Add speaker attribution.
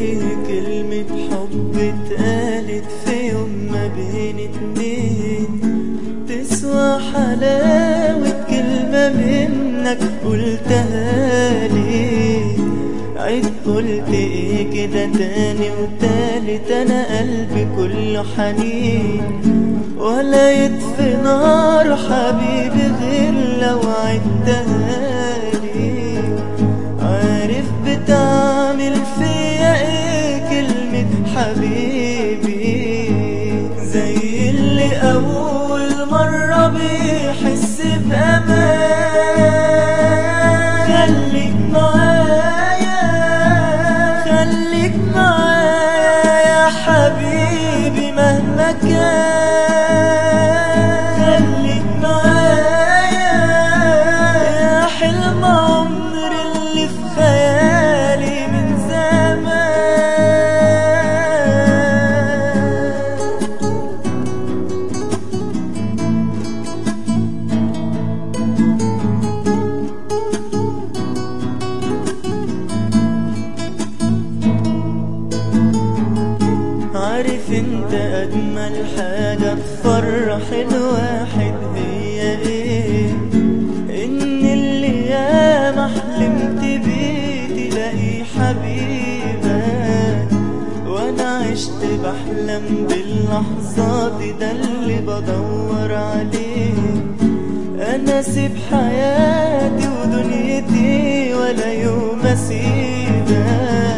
Speaker 1: ايه كلمة حب اتقالت في يوم ما بين اتنين تسوى حلاوة كلمة منك قلتها لي عيد قلت ايه كده تاني وتالت انا قلبي كله حنين ولا يطفي نار حبيبي غير لو عدتها لي عارف بتعمل فيا ايه كلمة حبيبي زي اللي اول مرة بيحس بامان خليك معايا خليك معايا يا حبيبي مهما كان خليك معايا يا حلم عمري اللي في خيالي من زمان عارف انت اجمل حاجة تفرح الواحد هي ايه ان اللي ياما حلمت بيه تلاقي حبيبك وانا عشت بحلم باللحظات ده اللي بدور عليه انا سيب حياتي ودنيتي ولا يوم اسيبك